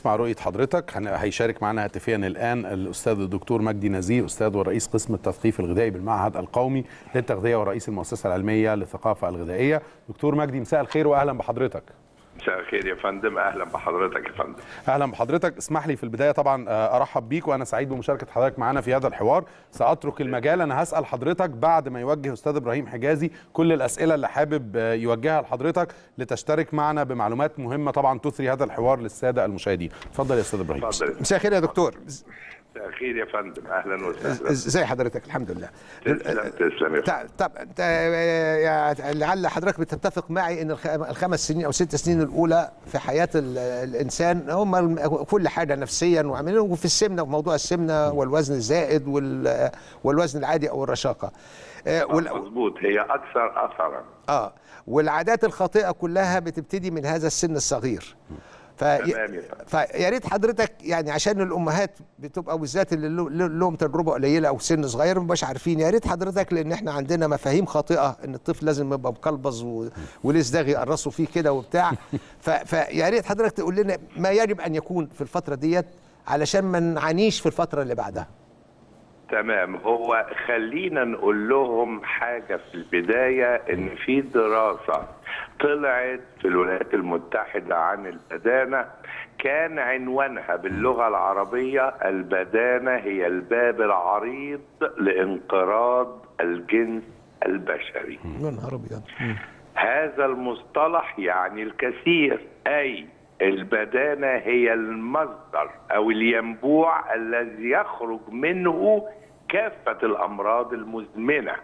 نسمع رؤيه حضرتك هن- هيشارك معنا هاتفيا الان الاستاذ الدكتور مجدي نزيه استاذ ورئيس قسم التثقيف الغذائي بالمعهد القومي للتغذيه ورئيس المؤسسه العلميه للثقافه الغذائيه دكتور مجدي مساء الخير واهلا بحضرتك مساء الخير يا فندم اهلا بحضرتك يا فندم اهلا بحضرتك اسمح لي في البدايه طبعا آه، ارحب بيك وانا سعيد بمشاركه حضرتك معنا في هذا الحوار ساترك المجال انا هسال حضرتك بعد ما يوجه استاذ ابراهيم حجازي كل الاسئله اللي حابب آه، يوجهها لحضرتك لتشترك معنا بمعلومات مهمه طبعا تثري هذا الحوار للساده المشاهدين اتفضل يا استاذ ابراهيم اتفضل مساء الخير يا دكتور مساء الخير يا فندم اهلا وسهلا ازي حضرتك الحمد لله تسلم تسلم يا فندم طب طب انت يا- لعل حضرتك بتتفق معي ان الخ- الخمس سنين او ست سنين الاولى في حياه ال- الانسان هم الم- كل حاجه نفسيا وعمليا وفي السمنه وفي موضوع السمنه والوزن الزائد وال- والوزن العادي او الرشاقه آه، وال- مظبوط هي اكثر اثرا اه والعادات الخاطئه كلها بتبتدي من هذا السن الصغير ف... تمام يا فندم. فيا ريت حضرتك يعني عشان الامهات بتبقى بالذات اللي له- له- لهم تجربه قليله او سن صغير مبقاش عارفين يا ريت حضرتك لان احنا عندنا مفاهيم خاطئه ان الطفل لازم يبقى مقلبز و... ولسه يقرصوا فيه كده وبتاع ف... فيا ريت حضرتك تقول لنا ما يجب ان يكون في الفتره ديت علشان ما نعانيش في الفتره اللي بعدها تمام هو خلينا نقول لهم حاجه في البدايه ان في دراسه طلعت في الولايات المتحده عن البدانه كان عنوانها باللغه العربيه البدانه هي الباب العريض لانقراض الجنس البشري يا نهار ابيض هذا المصطلح يعني الكثير اي البدانه هي المصدر او الينبوع الذي يخرج منه كافه الامراض المزمنه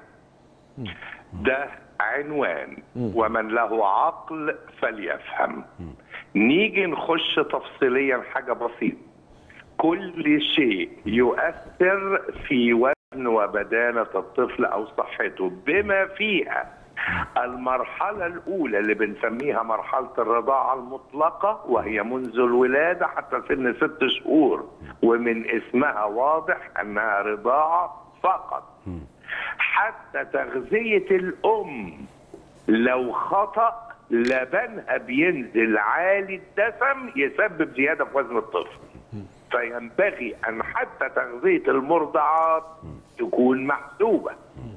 ده عنوان ومن له عقل فليفهم نيجي نخش تفصيليا حاجه بسيطه كل شيء يؤثر في وزن وبدانه الطفل او صحته بما فيها المرحلة الأولى اللي بنسميها مرحلة الرضاعة المطلقة وهي منذ الولادة حتى سن ست شهور ومن اسمها واضح أنها رضاعة فقط حتى تغذية الأم لو خطأ لبنها بينزل عالي الدسم يسبب زيادة في وزن الطفل فينبغي أن حتى تغذية المرضعات تكون محسوبة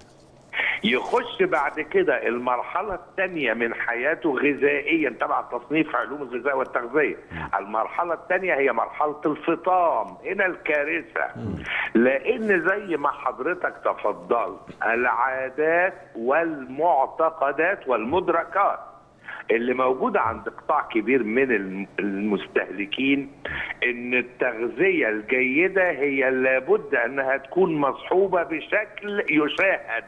يخش بعد كده المرحلة الثانية من حياته غذائيا تبع تصنيف علوم الغذاء والتغذية المرحلة الثانية هي مرحلة الفطام هنا الكارثة لأن زي ما حضرتك تفضلت العادات والمعتقدات والمدركات اللي موجودة عند قطاع كبير من الم- المستهلكين ان التغذية الجيدة هي لابد انها تكون مصحوبة بشكل يشاهد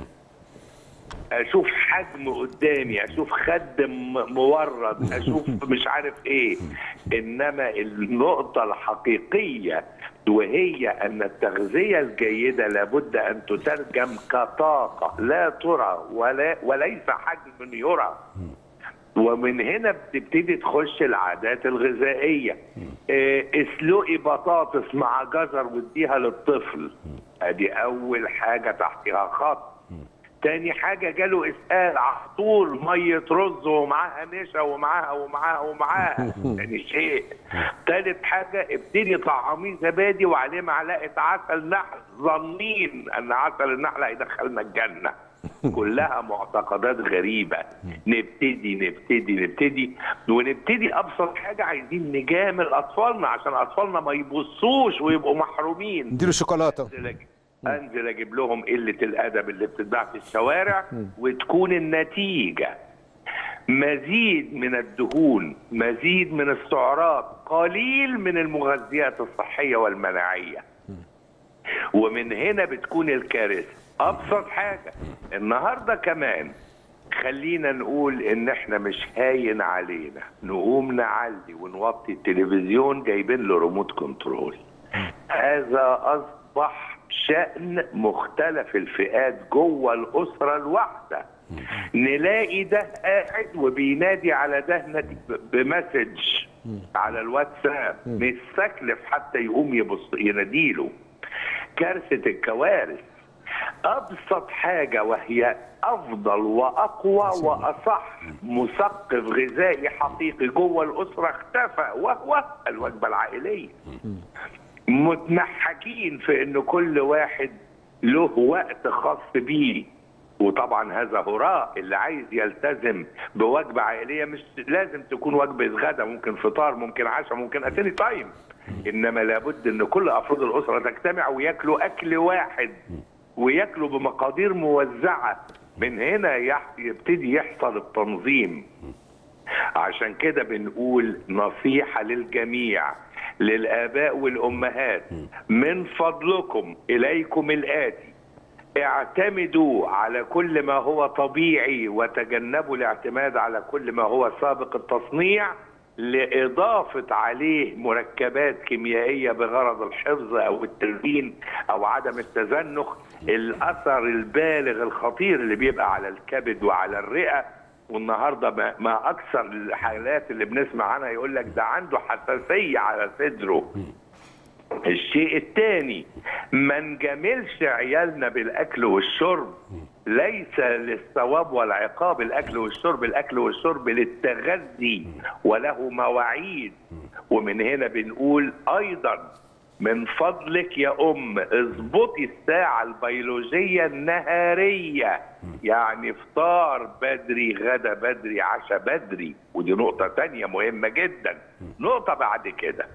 اشوف حجم قدامي اشوف خد م- مورد اشوف مش عارف ايه انما النقطة الحقيقية وهي ان التغذية الجيدة لابد ان تترجم كطاقة لا ترى ولا وليس حجم يرى ومن هنا بتبتدي تخش العادات الغذائية إيه، اسلقي بطاطس مع جزر واديها للطفل ادي اول حاجة تحتها خط تاني حاجة جاله اسهال على طول مية رز ومعاها نشا ومعاها ومعاها ومعاها تاني شيء تالت حاجة ابتدي طعميه زبادي وعليه معلقة عسل نحل ظنين ان عسل النحل هيدخلنا الجنة كلها معتقدات غريبة نبتدي نبتدي نبتدي ونبتدي أبسط حاجة عايزين نجامل أطفالنا عشان أطفالنا ما يبصوش ويبقوا محرومين نديله شوكولاته انزل أجيب- انزل اجيب لهم قله الادب اللي بتتباع في الشوارع وتكون النتيجه مزيد من الدهون مزيد من السعرات قليل من المغذيات الصحيه والمناعيه ومن هنا بتكون الكارثه ابسط حاجه النهارده كمان خلينا نقول ان احنا مش هاين علينا نقوم نعلي ونوطي التلفزيون جايبين له ريموت كنترول هذا اصبح شأن مختلف الفئات جوه الأسرة الواحدة نلاقي ده قاعد وبينادي على ده نادي- بمسج على الواتساب مستكلف حتى يقوم يبص يناديله كارثة الكوارث ابسط حاجه وهي افضل واقوى واصح مثقف غذائي حقيقي جوه الاسره اختفى وهو الوجبه العائليه متمحكين في ان كل واحد له وقت خاص بيه وطبعا هذا هراء اللي عايز يلتزم بوجبه عائليه مش لازم تكون وجبه غدا ممكن فطار ممكن عشاء ممكن اتني تايم انما لابد ان كل افراد الاسره تجتمع وياكلوا اكل واحد وياكلوا بمقادير موزعه من هنا يح- يبتدي يحصل التنظيم عشان كده بنقول نصيحة للجميع للآباء والأمهات من فضلكم إليكم الآتي اعتمدوا على كل ما هو طبيعي وتجنبوا الاعتماد على كل ما هو سابق التصنيع لإضافة عليه مركبات كيميائية بغرض الحفظ أو التلوين أو عدم التزنخ الأثر البالغ الخطير اللي بيبقى على الكبد وعلى الرئة والنهارده ما, ما اكثر الحالات اللي بنسمع عنها يقول لك ده عنده حساسيه على صدره الشيء الثاني ما نجاملش عيالنا بالاكل والشرب ليس للثواب والعقاب الاكل والشرب الاكل والشرب للتغذي وله مواعيد ومن هنا بنقول ايضا من فضلك يا ام اظبطي الساعه البيولوجيه النهاريه يعني فطار بدري غدا بدري عشاء بدري ودي نقطه تانية مهمه جدا نقطه بعد كده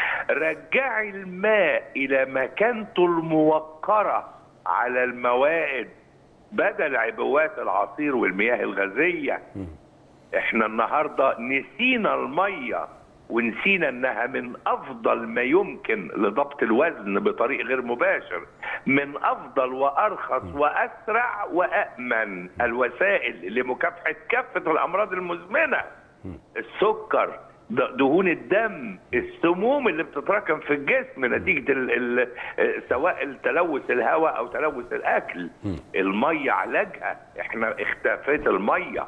رجعي الماء الى مكانته الموقره على الموائد بدل عبوات العصير والمياه الغازيه احنا النهارده نسينا الميه ونسينا انها من افضل ما يمكن لضبط الوزن بطريق غير مباشر من افضل وارخص واسرع وامن الوسائل لمكافحه كافه الامراض المزمنه السكر د- دهون الدم السموم اللي بتتراكم في الجسم نتيجه ال ال سواء التلوث الهواء او تلوث الاكل الميه علاجها احنا اختفت الميه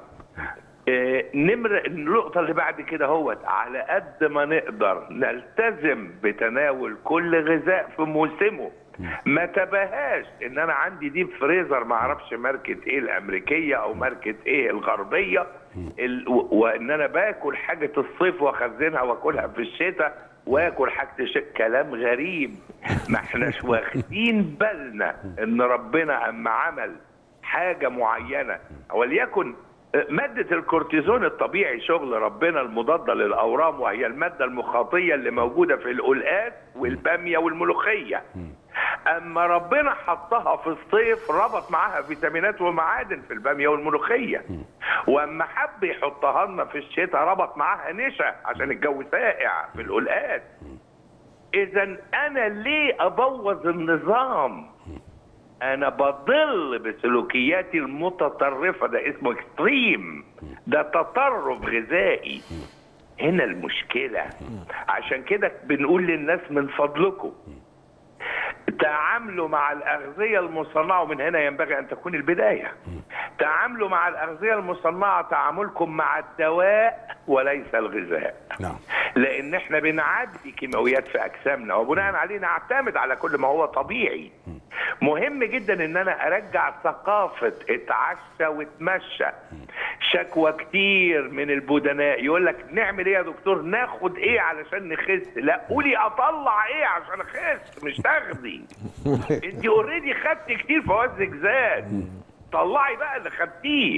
آه، نمر النقطة اللي بعد كده هو على قد ما نقدر نلتزم بتناول كل غذاء في موسمه ما تباهاش ان انا عندي ديب فريزر ما اعرفش ماركة ايه الامريكية او ماركة ايه الغربية ال... و- وان انا باكل حاجة الصيف واخزنها واكلها في الشتاء واكل حاجة الشتاء كلام غريب ما احناش واخدين بالنا ان ربنا اما عمل حاجة معينة وليكن مادة الكورتيزون الطبيعي شغل ربنا المضادة للأورام وهي المادة المخاطية اللي موجودة في القلقات والبامية والملوخية أما ربنا حطها في الصيف ربط معاها فيتامينات ومعادن في البامية والملوخية وأما حب يحطها لنا في الشتاء ربط معاها نشا عشان الجو ساقع في القلقات إذا أنا ليه أبوظ النظام انا بضل بسلوكياتي المتطرفه ده اسمه اكستريم ده تطرف غذائي هنا المشكله عشان كده بنقول للناس من فضلكم تعاملوا مع الأغذية المصنعة ومن هنا ينبغي أن تكون البداية تعاملوا مع الأغذية المصنعة تعاملكم مع الدواء وليس الغذاء نعم لان احنا بنعبي كيماويات في اجسامنا وبناء عليه نعتمد على كل ما هو طبيعي مهم جدا ان انا ارجع ثقافه اتعشى واتمشى شكوى كتير من البدناء يقول لك نعمل ايه يا دكتور ناخد ايه علشان نخس لا قولي اطلع ايه عشان اخس مش تاخدي انت اوريدي خدتي كتير فوزنك زاد طلعي بقى اللي خدتيه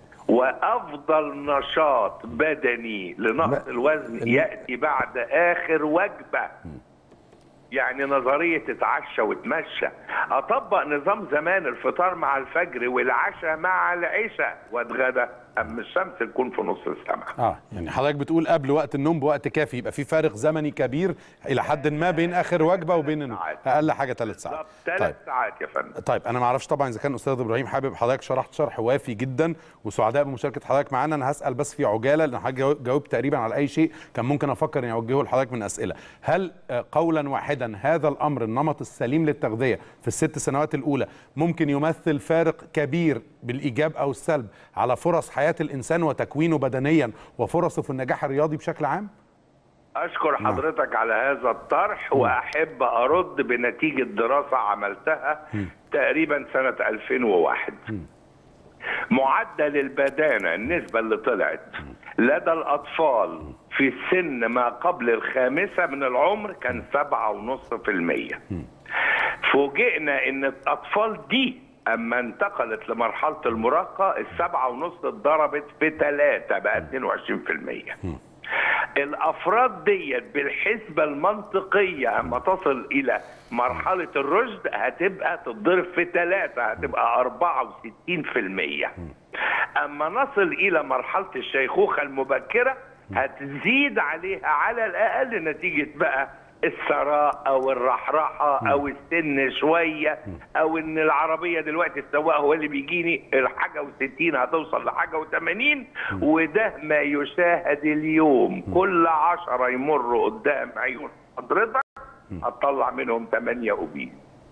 وافضل نشاط بدني لنقص الوزن ياتي بعد اخر وجبه يعني نظريه اتعشى واتمشى اطبق نظام زمان الفطار مع الفجر والعشاء مع العشاء واتغدى اما الشمس تكون في نص السماء اه يعني حضرتك بتقول قبل وقت النوم بوقت كافي يبقى في فارق زمني كبير الى حد ما بين اخر وجبه وبين النوم ساعات. اقل حاجه ثلاث ساعات بالظبط ثلاث طيب ساعات يا فندم طيب انا ما اعرفش طبعا اذا كان استاذ ابراهيم حابب حضرتك شرحت شرح وافي جدا وسعداء بمشاركه حضرتك معانا انا هسال بس في عجاله لان حضرتك جاوب- جاوبت تقريبا على اي شيء كان ممكن افكر اني اوجهه لحضرتك من اسئله هل آه، قولا واحدا هذا الامر النمط السليم للتغذيه في الست سنوات الاولى ممكن يمثل فارق كبير بالايجاب او السلب على فرص حياه الانسان وتكوينه بدنيا وفرصه في النجاح الرياضي بشكل عام اشكر حضرتك على هذا الطرح واحب ارد بنتيجه دراسه عملتها تقريبا سنة 2001 معدل البدانة النسبة اللي طلعت لدى الأطفال في السن ما قبل الخامسة من العمر كان سبعة ونص في المية فوجئنا ان الأطفال دي أما انتقلت لمرحلة المراهقة السبعة ونص اتضربت في ثلاثة بقى 22 في المية الافراد ديت بالحسبه المنطقيه اما تصل الى مرحله الرشد هتبقى تتضرب في ثلاثه هتبقى 64% اما نصل الى مرحله الشيخوخه المبكره هتزيد عليها على الاقل نتيجه بقى الثراء او الرحرحه او السن شويه او ان العربيه دلوقتي السواق هو اللي بيجيني الحاجه و60 هتوصل لحاجه و80 وده ما يشاهد اليوم كل عشرة يمروا قدام عيون حضرتك هتطلع منهم 8 اوبيس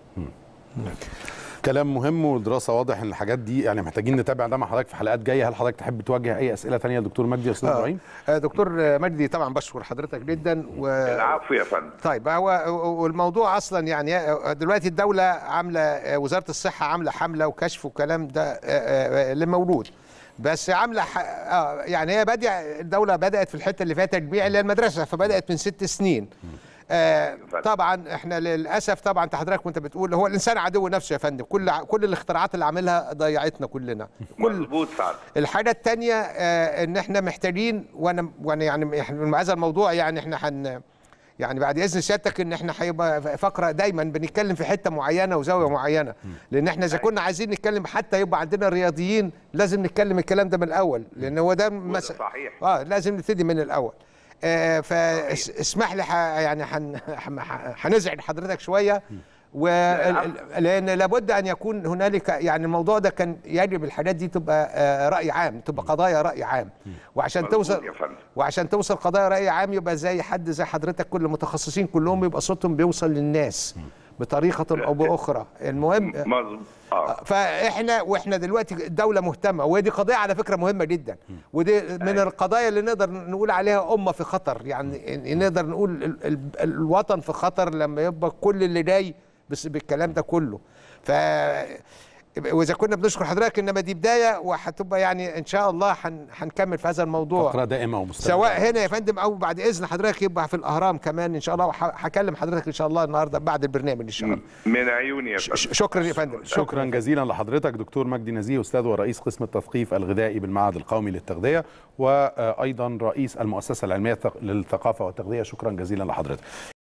كلام مهم ودراسه واضح ان الحاجات دي يعني محتاجين نتابع ده مع حضرتك في حلقات جايه هل حضرتك تحب توجه اي اسئله تانية يا دكتور مجدي يا استاذ ابراهيم آه، دكتور مجدي طبعا بشكر حضرتك جدا و... العفو يا فندم طيب هو والموضوع اصلا يعني دلوقتي الدوله عامله وزاره الصحه عامله حمله وكشف وكلام ده آه، آه، اللي موجود بس عامله ح... آه يعني هي بادئه الدوله بدات في الحته اللي فيها تجميع اللي هي المدرسه فبدات من ست سنين آه طبعا احنا للاسف طبعا انت حضرتك وانت بتقول هو الانسان عدو نفسه يا فندم كل ع- كل الاختراعات اللي عاملها ضيعتنا كلنا كل مظبوط سعد الحاجة التانية آه ان احنا محتاجين وانا وانا يعني احنا مع هذا الموضوع يعني احنا حن يعني بعد اذن سيادتك ان احنا هيبقى فقره دايما بنتكلم في حته معينه وزاويه معينه لان احنا اذا كنا عايزين نتكلم حتى يبقى عندنا رياضيين لازم نتكلم الكلام ده من الاول لان هو ده مس... صحيح. اه لازم نبتدي من الاول آه فاسمح لي ح... يعني حن... ح- هنزعج حضرتك شويه و لان لابد ان يكون هنالك يعني الموضوع ده كان يجب الحاجات دي تبقى آه، راي عام تبقى قضايا راي عام وعشان مظبوط توصل يا فندم. وعشان توصل قضايا راي عام يبقى زي حد زي حضرتك كل المتخصصين كلهم يبقى صوتهم بيوصل للناس بطريقه او باخرى المهم مظبوط اه فاحنا واحنا دلوقتي الدوله مهتمه ودي قضيه على فكره مهمه جدا ودي من القضايا اللي نقدر نقول عليها امه في خطر يعني نقدر نقول ال ال الوطن في خطر لما يبقى كل اللي جاي بس بالكلام ده كله ف واذا كنا بنشكر حضرتك انما دي بدايه وهتبقى يعني ان شاء الله هن- هنكمل في هذا الموضوع فقره دائمه ومستمره سواء هنا يا فندم او بعد اذن حضرتك يبقى في الاهرام كمان ان شاء الله وح- هكلم حضرتك ان شاء الله النهارده بعد البرنامج ان شاء الله من عيوني يا فندم ش- شكرا يا فندم شكرا جزيلا لحضرتك دكتور مجدي نزيه استاذ ورئيس قسم التثقيف الغذائي بالمعهد القومي للتغذيه وايضا رئيس المؤسسه العلميه للثقافه والتغذيه شكرا جزيلا لحضرتك